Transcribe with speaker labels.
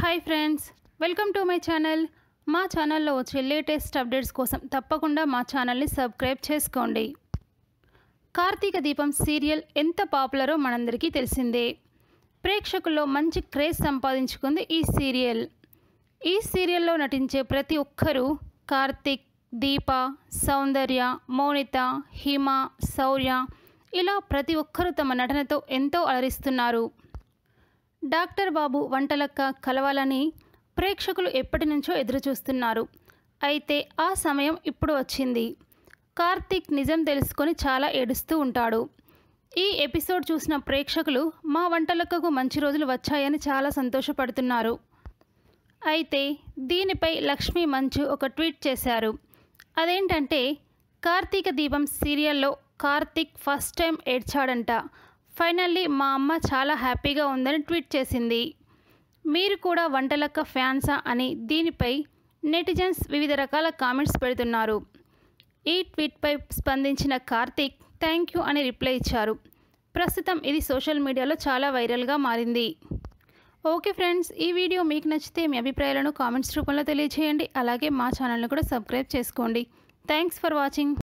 Speaker 1: hi friends welcome to my channel మా ఛానల్లో వచ్చే లేటెస్ట్ అప్డేట్స్ కోసం తప్పకుండా మా ఛానల్ని సబ్స్క్రైబ్ చేసుకోండి కార్తీక దీపం సీరియల్ ఎంత పాపులరో మనందరికీ తెలిసిందే ప్రేక్షకుల్లో మంచి క్రేజ్ సంపాదించుకుంది ఈ సీరియల్ ఈ సీరియల్లో నటించే ప్రతి ఒక్కరూ కార్తిక్ దీప సౌందర్య మౌనిత హిమ శౌర్య ఇలా ప్రతి ఒక్కరూ తమ నటనతో ఎంతో అలరిస్తున్నారు డాక్టర్ బాబు వంటలక్క కలవాలని ప్రేక్షకులు ఎప్పటి నుంచో ఎదురుచూస్తున్నారు అయితే ఆ సమయం ఇప్పుడు వచ్చింది కార్తీక్ నిజం తెలుసుకొని చాలా ఏడుస్తూ ఉంటాడు ఈ ఎపిసోడ్ చూసిన ప్రేక్షకులు మా వంటలక్కకు మంచి రోజులు వచ్చాయని చాలా సంతోషపడుతున్నారు అయితే దీనిపై లక్ష్మీ మంచు ఒక ట్వీట్ చేశారు అదేంటంటే కార్తీక దీపం సీరియల్లో కార్తీక్ ఫస్ట్ టైం ఏడ్చాడంట ఫైనల్లీ మా అమ్మ చాలా హ్యాపీగా ఉందని ట్వీట్ చేసింది మీరు కూడా వంటలక్క ఫ్యాన్సా అని దీనిపై నెటిజన్స్ వివిధ రకాల కామెంట్స్ పెడుతున్నారు ఈ ట్వీట్పై స్పందించిన కార్తీక్ థ్యాంక్ యూ అని రిప్లై ఇచ్చారు ప్రస్తుతం ఇది సోషల్ మీడియాలో చాలా వైరల్గా మారింది ఓకే ఫ్రెండ్స్ ఈ వీడియో మీకు నచ్చితే మీ అభిప్రాయాలను కామెంట్స్ రూపంలో తెలియజేయండి అలాగే మా ఛానల్ని కూడా సబ్స్క్రైబ్ చేసుకోండి థ్యాంక్స్ ఫర్ వాచింగ్